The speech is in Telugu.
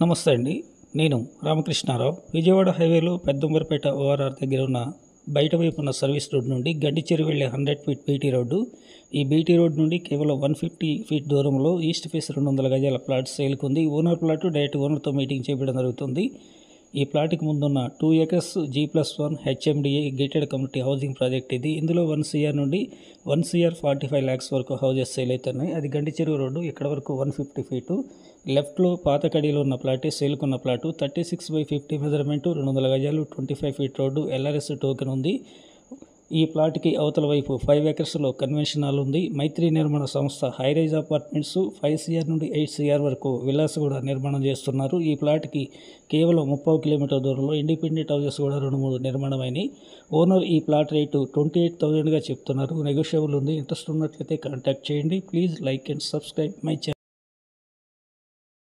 నమస్తే అండి నేను రామకృష్ణారావు విజయవాడ హైవేలో పెద్దంబరపేట ఓఆర్ఆర్ దగ్గర ఉన్న బయట వైపు ఉన్న సర్వీస్ రోడ్ నుండి గడ్డిచెరు వెళ్ళే హండ్రెడ్ ఫీట్ బీటీ రోడ్డు ఈ బీటీ రోడ్ నుండి కేవలం వన్ ఫిఫ్టీ ఫీట్ దూరంలో ఈస్ట్ ఫేస్ రెండు వందల గజాల ప్లాట్ సేల్కి ఉంది ఓనర్ ప్లాట్ డైరెక్ట్ ఓనర్తో మీటింగ్ చేయడం జరుగుతుంది ఈ ప్లాట్కి ముందున్న two acres G plus one HMDA gated community housing project ఇది ఇందులో వన్ సిఆర్ నుండి one CR forty five lakhs వరకు హౌజెస్ సేల్ అవుతున్నాయి అది గండి చెరువు రోడ్డు ఇక్కడ వరకు వన్ ఫిఫ్టీ ఫీటు లెఫ్ట్లో పాత కడిలో ఉన్న ప్లాట్ సేల్కున్న plot thirty six by fifty measurement రెండు వందల గజాలు twenty five feet road LRS token ఉంది ఈ ప్లాట్కి అవతల వైపు ఫైవ్ ఎకర్స్లో కన్వెన్షన్ హాల్ ఉంది మైత్రి నిర్మాణ సంస్థ హైరైజ్ అపార్ట్మెంట్స్ ఫైవ్ సిఆర్ నుండి ఎయిట్ సిఆర్ వరకు విల్లాస్ కూడా నిర్మాణం చేస్తున్నారు ఈ ప్లాట్కి కేవలం ముప్పై కిలోమీటర్ దూరంలో ఇండిపెండెంట్ హౌసెస్ కూడా రెండు మూడు నిర్మాణమైనవి ఓనర్ ఈ ప్లాట్ రేటు ట్వంటీ ఎయిట్ థౌజండ్గా చెప్తున్నారు నెగోషియబుల్ ఉంది ఇంట్రెస్ట్ ఉన్నట్లయితే కాంటాక్ట్ చేయండి please like and subscribe my channel